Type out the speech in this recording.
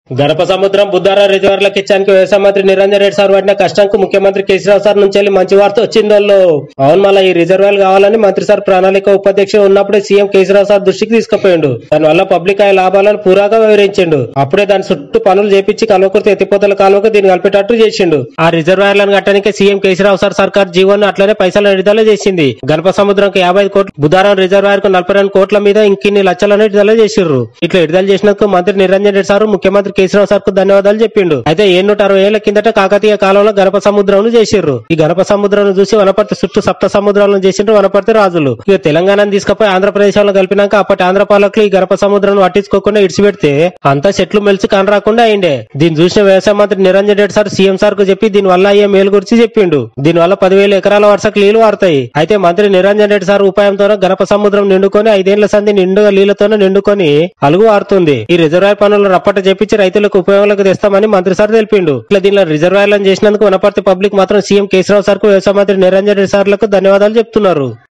గణప సముద్రం బుద్ధారా రిజర్వర్ల కిచ్చానికి వ్యవసాయ మంత్రి నిరంజన్ రెడ్డి సార్ పడిన కష్టంకు ముఖ్యమంత్రి కేసీరావు సార్ నుంచి వెళ్ళి మంచి వార్త వచ్చిందోళ్ళు అవును మళ్ళీ ఈ రిజర్వాయర్లు కావాలని మంత్రి సార్ ప్రణాళిక ఉపాధ్యక్షుడు ఉన్నప్పుడే సీఎం కేసీరావు సార్ దృష్టికి తీసుకుపోయిండు దానివల్ల పబ్లిక్ అయ్యే లాభాలను పూరాగా వివరించిండు అప్పుడే దాని చుట్టూ పనులు చేపించి కల్వకుర్తి ఎత్తిపోతల కాలువకు దీన్ని కలిపేటట్టు చేసిండు ఆ రిజర్వాయర్లను కట్టడానికి సీఎం కేసీరావు సార్ సర్కార్ జీవోను అట్లనే పైసలు విడుదల చేసింది గణప సముద్రంకి యాభై ఐదు కోట్లు బుధారం రిజర్వాయర్ కు నలభై రెండు కోట్ల మీద ఇంకిన్ని లక్షలను విడుదల చేసిర్రు ఇట్లా విడుదల చేసినందుకు మంత్రి నిరంజన్ రెడ్డి సార్ ముఖ్యమంత్రి కేసీరావు సార్ కు ధన్యవాదాలు చెప్పిండు అయితే ఏడు అరవై ఏళ్ల కిందట కాకతీయ కాలంలో గణప సముద్రం చేసిర్రు ఈ గణప సముద్రం చూసి వనపర్తి చుట్టూ సప్త సముద్రాలను చేసిండ్రు వనపర్తి రాజులు ఇక తెలంగాణను తీసుకుపోయి ఆంధ్రప్రదేశ్ లో కలిపినాక అప్పటి ఆంధ్ర పాలకులు ఈ గణప సముద్రం పట్టించుకోకుండా ఇడిచిపెడితే అంతా చెట్లు మెలిసి కనరాకుండా అయిండే దీన్ని చూసిన వ్యవసాయ మంత్రి Niranjan Reddy sir CM sir కు చెప్పి దీని వల్ల అయ్యే మేలు గురించి చెప్పిండు దీని వల్ల పదివేల ఎకరాల వరుసకు నీళ్లు వారుతాయి అయితే మంత్రి నిరంజన్ రెడ్డి సార్ ఉపాయంతో గణప సముద్రం నిండుకొని ఐదేళ్ల సంధి నిండుగా నీళ్లతోనే నిండుకొని అలుగు వారుతుంది ఈ రిజర్వాయర్ పనులు రప్పట చేపించి రైతులకు ఉపయోగంలోకి తెస్తామని మంత్రి సార్ తెలిపిండు ఇట్లా దీనిలో రిజర్వాయర్లను చేసినందుకు వనపర్తి పబ్లిక్ మాత్రం సీఎం కేసీరావు సార్ కు వ్యవసాయ మంత్రి నిరంజన్ రెడ్డి సార్లకు ధన్యవాదాలు చెప్తున్నారు